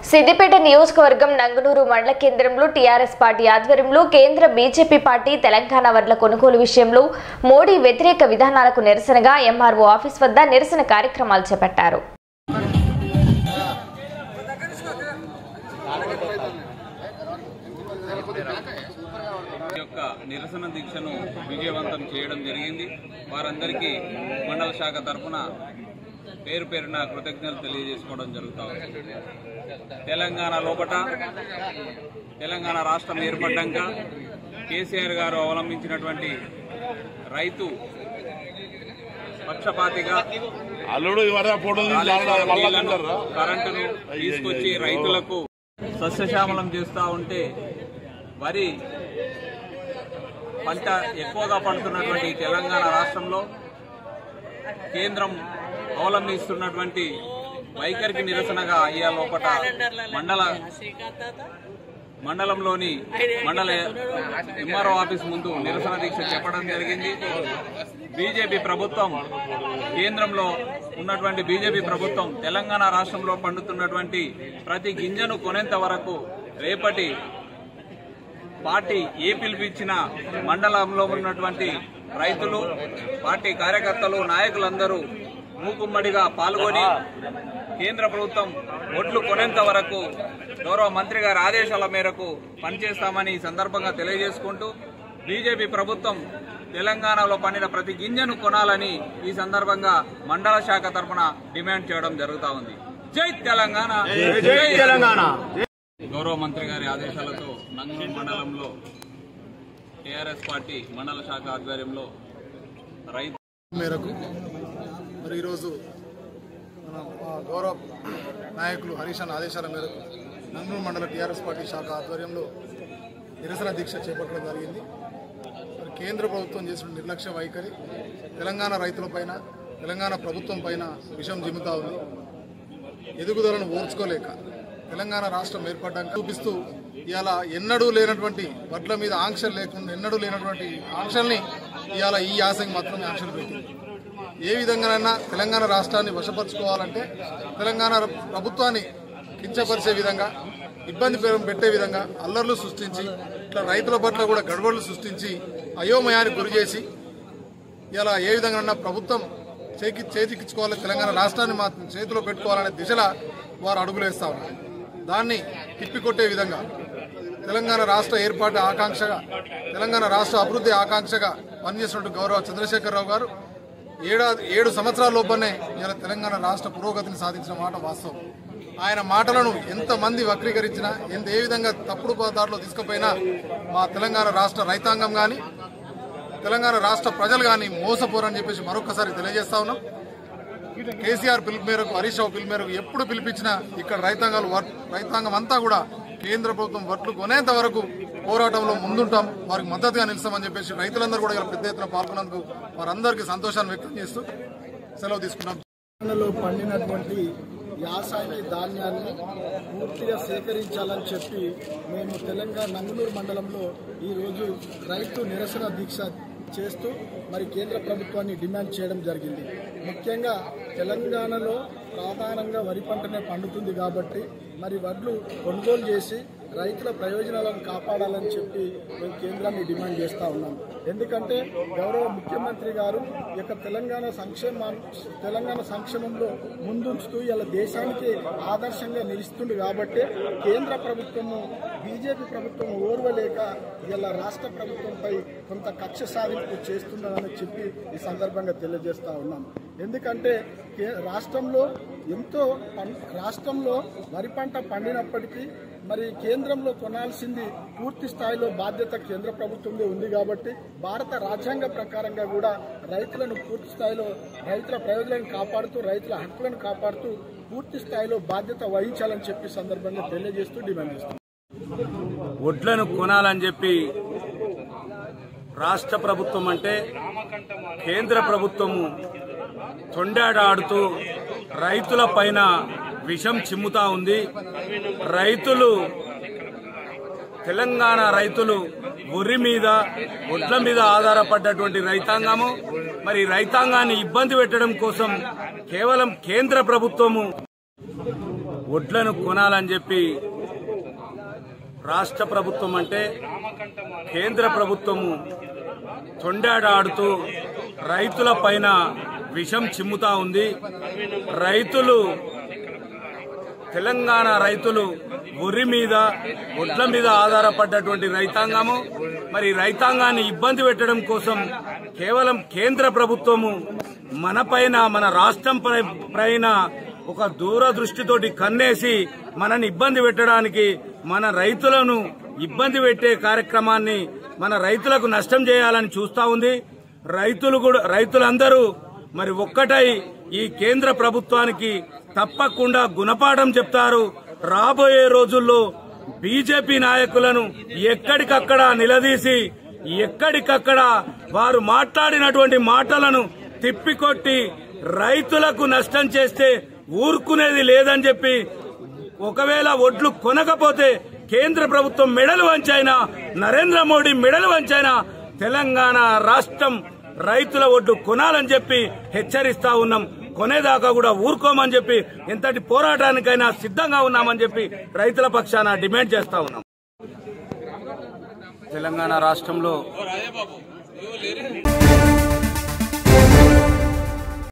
సిద్దిపేట నియోజకవర్గం నంగునూరు మండల కేంద్రంలో టీఆర్ఎస్ పార్టీ ఆధ్వర్యంలో కేంద్ర బీజేపీ పార్టీ తెలంగాణ వడ్ల కొనుగోలు విషయంలో మోడీ వ్యతిరేక విధానాలకు నిరసనగా ఎంఆర్ఓ ఆఫీస్ వద్ద నిరసన కార్యక్రమాలు చేపట్టారు ఈ యొక్క నిరసన దీక్షను విజయవంతం చేయడం జరిగింది వారందరికీ మండల శాఖ తరఫున పేరు పేరున కృతజ్ఞతలు తెలియజేసుకోవడం జరుగుతా ఉంది తెలంగాణ లోపట తెలంగాణ రాష్ట్రం ఏర్పడ్డాక కేసీఆర్ గారు అవలంబించినటువంటి రైతు పక్షపాతిగా అల్లుడు ఇవరా ఫోటోలు తీసి కాళేశ్వరం మళ్ళా నీళ్లను, తింటారా? కరెంటును తీసుకొచ్చి రైతులకు సస్యశ్యామలం చేస్తూ ఉంటే వరి పంట ఎక్కువగా పండుతున్నటువంటి ఈ తెలంగాణ రాష్ట్రంలో కేంద్రం అవలంబిస్తున్నటువంటి వైఖరికి నిరసనగా అయ్యా లోపట మండల మండలంలోని మండల ఎంఆర్ఓ ఆఫీస్ ముందు నిరసన దీక్ష చెప్పడం జరిగింది బీజేపీ ప్రభుత్వం కేంద్రంలో ఉన్నటువంటి బీజేపీ ప్రభుత్వం తెలంగాణ రాష్ట్రంలో పండుతున్నటువంటి ప్రతి గింజను కొనేంత వరకు రేపటి పార్టీ ఏ పిలిపించిన మండలంలో ఉన్నటువంటి రైతులు పార్టీ కార్యకర్తలు నాయకులందరూ మూకుమ్మడిగా పాల్గొని కేంద్ర ప్రభుత్వం ఓట్లు కొనేంత వరకు గౌరవ మంత్రి గారి ఆదేశాల మేరకు పనిచేస్తామని ఈ సందర్భంగా తెలియజేసుకుంటూ బీజేపీ ప్రభుత్వం తెలంగాణలో పండిన ప్రతి గింజను కొనాలని ఈ సందర్భంగా మండల శాఖ తరఫున డిమాండ్ చేయడం జరుగుతా ఉంది జై తెలంగాణ జై తెలంగాణ గౌరవ మంత్రి గారి ఆదేశాలతో నంగూరు మండలంలో టీఆర్ఎస్ పార్టీ మండల శాఖ ఆధ్వర్యంలో రైతు మేరకు మరి ఈరోజు మన మా గౌరవ నాయకులు హరీష్ అన్న ఆదేశాల మేరకు నంగూరు మండల టీఆర్ఎస్ పార్టీ శాఖ ఆధ్వర్యంలో నిరసన దీక్ష చేపట్టడం జరిగింది మరి కేంద్ర ప్రభుత్వం చేసిన నిర్లక్ష్య వైఖరి తెలంగాణ రైతులపైన తెలంగాణ ప్రభుత్వం పైన విషం జిమ్ముతా ఉంది ఎదుగుదలను ఓర్చుకోలేక తెలంగాణ రాష్ట్రం ఏర్పడ్డాక చూపిస్తూ ఇవాళ ఎన్నడూ లేనటువంటి వడ్ల మీద ఆంక్షలు లేకుండా ఎన్నడూ లేనటువంటి ఆంక్షల్ని ఇవాళ ఈ యాసంగి మాత్రమే ఆంక్షలు పెట్టింది ఏ విధంగానైనా తెలంగాణ రాష్ట్రాన్ని వశపరుచుకోవాలంటే తెలంగాణ ప్రభుత్వాన్ని కించపరిచే విధంగా ఇబ్బంది పె- పెట్టే విధంగా అల్లర్లు సృష్టించి ఇట్లా రైతుల పట్ల కూడా గడబడులు సృష్టించి అయోమయానికి గురి చేసి ఇలా ఏ విధంగా ప్రభుత్వం చేకి చేతికిచ్చుకోవాలి తెలంగాణ రాష్ట్రాన్ని మాత్రం చేతిలో పెట్టుకోవాలనే దిశలా వారు అడుగులేస్తా ఉన్నారు దాన్ని తిప్పికొట్టే విధంగా తెలంగాణ రాష్ట్ర ఏర్పాటు ఆకాంక్షగా తెలంగాణ రాష్ట్ర అభివృద్ధి ఆకాంక్షగా పనిచేసినట్టు గౌరవ చంద్రశేఖరరావు గారు ఏడాది ఏడు సంవత్సరాల లోపలనే ఇలా తెలంగాణ రాష్ట్ర పురోగతిని సాధించిన మాట వాస్తవం ఆయన మాటలను ఎంతమంది వక్రీకరించినా ఎంత ఏ విధంగా తప్పుడు పదార్థాలు తీసుకుపోయినా మా తెలంగాణ రాష్ట్ర రైతాంగం కానీ తెలంగాణ రాష్ట్ర ప్రజలు కానీ మోసపోరని చెప్పేసి మరొకసారి తెలియజేస్తా ఉన్నాం కేసీఆర్ పిలుపు మేరకు హరీష్ రావు పిలుపు మేరకు ఎప్పుడు పిలిపించినా ఇక్కడ రైతాంగాలు వర్- రైతాంగం అంతా కూడా కేంద్ర ప్రభుత్వం వడ్లు కొనేంత వరకు పోరాటంలో ముందుంటాం వారికి మద్దతుగా నిలుస్తామని చెప్పేసి రైతులందరూ కూడా ఇలా పెద్ద ఎత్తున పాల్గొన్నందుకు వారందరికీ సంతోషాన్ని వ్యక్తం చేస్తూ సెలవు తీసుకున్నాం తెలంగాణలో పండినటువంటి యాసంగి ధాన్యాన్ని పూర్తిగా సేకరించాలని చెప్పి మేము తెలంగాణ నంగునూరు మండలంలో ఈరోజు రైతు నిరసన దీక్ష చేస్తూ మరి కేంద్ర ప్రభుత్వాన్ని డిమాండ్ చేయడం జరిగింది ముఖ్యంగా తెలంగాణలో ప్రధానంగా వరి పంటనే పండుతుంది కాబట్టి మరి వడ్లు కొనుగోలు చేసి రైతుల ప్రయోజనాలను కాపాడాలని చెప్పి మేము కేంద్రాన్ని డిమాండ్ చేస్తూ ఉన్నాం ఎందుకంటే గౌరవ ముఖ్యమంత్రి గారు ఈ యొక్క తెలంగాణ సంక్షేమ తెలంగాణ సంక్షేమంలో ముందుంచుతూ ఇలా దేశానికి ఆదర్శంగా నిలుస్తుంది కాబట్టి కేంద్ర ప్రభుత్వము బీజేపీ ప్రభుత్వం ఓర్వలేక ఇలా రాష్ట్ర ప్రభుత్వంపై కొంత కక్ష సాధింపు చేస్తున్నదని చెప్పి ఈ సందర్భంగా తెలియజేస్తా ఉన్నాం ఎందుకంటే కే- రాష్ట్రంలో ఎంతో పం- రాష్ట్రంలో వరి పంట పండినప్పటికీ మరి కేంద్రంలో కొనాల్సింది పూర్తి స్థాయిలో బాధ్యత కేంద్ర ప్రభుత్వంలో ఉంది కాబట్టి భారత రాజ్యాంగ ప్రకారంగా కూడా రైతులను పూర్తి స్థాయిలో రైతుల ప్రయోజనాలను కాపాడుతూ రైతుల హక్కులను కాపాడుతూ పూర్తి స్థాయిలో బాధ్యత వహించాలని చెప్పి సందర్భంగా తెలియజేస్తూ డిమాండ్ చేస్తాం వడ్లను కొనాలని చెప్పి రాష్ట్ర ప్రభుత్వం అంటే కేంద్ర ప్రభుత్వము తొండాడ ఆడుతూ రైతుల పైన విషం చిమ్ముతా ఉంది రైతులు తెలంగాణ రైతులు వరి మీద వడ్ల మీద ఆధారపడ్డటువంటి రైతాంగము మరి రైతాంగాన్ని ఇబ్బంది పెట్టడం కోసం కేవలం కేంద్ర ప్రభుత్వము వడ్లను కొనాలని చెప్పి రాష్ట్ర ప్రభుత్వం అంటే కేంద్ర ప్రభుత్వము తొండాడాడుతూ రైతుల పైన విషం చిమ్ముతా ఉంది రైతులు తెలంగాణ రైతులు వరి మీద ఒడ్ల మీద ఆధారపడ్డటువంటి రైతాంగము మరి రైతాంగాన్ని ఇబ్బంది పెట్టడం కోసం కేవలం కేంద్ర ప్రభుత్వము మన పైన మన రాష్ట్రం పై- పైన ఒక దూరదృష్టితోటి కన్నేసి మనని ఇబ్బంది పెట్టడానికి మన రైతులను ఇబ్బంది పెట్టే కార్యక్రమాన్ని మన రైతులకు నష్టం చేయాలని చూస్తా ఉంది రైతులు కూడా రైతులందరూ మరి ఒక్కటై ఈ కేంద్ర ప్రభుత్వానికి తప్పకుండా గుణపాఠం చెప్తారు రాబోయే రోజుల్లో బీజేపీ నాయకులను ఎక్కడికక్కడ నిలదీసి ఎక్కడికక్కడ వారు మాట్లాడినటువంటి మాటలను తిప్పికొట్టి రైతులకు నష్టం చేస్తే ఊరుకునేది లేదని చెప్పి ఒకవేళ ఒడ్లు కొనకపోతే కేంద్ర ప్రభుత్వం మెడలు వంచైనా నరేంద్ర మోడీ మెడలు వంచైనా తెలంగాణ రాష్ట్రం రైతుల ఒడ్డు కొనాలని చెప్పి హెచ్చరిస్తా ఉన్నాం కొనేదాకా కూడా ఊరుకోమని చెప్పి ఎంతటి పోరాటానికైనా సిద్ధంగా ఉన్నామని చెప్పి రైతుల పక్షాన డిమాండ్ చేస్తా ఉన్నాం తెలంగాణ రాష్ట్రంలో